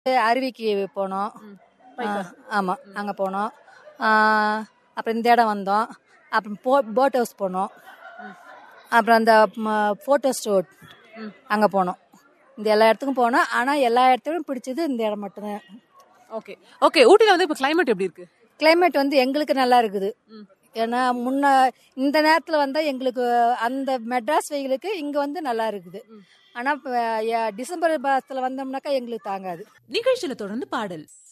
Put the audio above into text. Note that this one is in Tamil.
அருவிக்கு போனோம் பைக்கா? ஆமாம் அங்கே போனோம் ஆ, அப்புறம் இந்த இடம் வந்தோம் அப்புறம் போ போட் ஹவுஸ் போனோம் அப்புறம் அந்த ஃபோட்டோ ஸ்டோர் அங்கே போனோம் இந்த எல்லா இடத்துக்கும் போனோம் ஆனால் எல்லா இடத்துலையும் பிடிச்சது இந்த இடம் மட்டும்தான் ஓகே ஓகே ஊட்டில வந்து இப்ப கிளைமேட் எப்படி இருக்கு கிளைமேட் வந்து எங்களுக்கு நல்லா இருக்குது ஏன்னா முன்ன இந்த நேரத்தில் வந்தால் எங்களுக்கு அந்த மெட்ராஸ் வெயிலுக்கு இங்கே வந்து நல்லா இருக்குது ஆனால் டிசம்பர் மாதத்தில் வந்தோம்னாக்கா எங்களுக்கு தாங்காது நிகழ்ச்சியில தொடர்ந்து பாடல்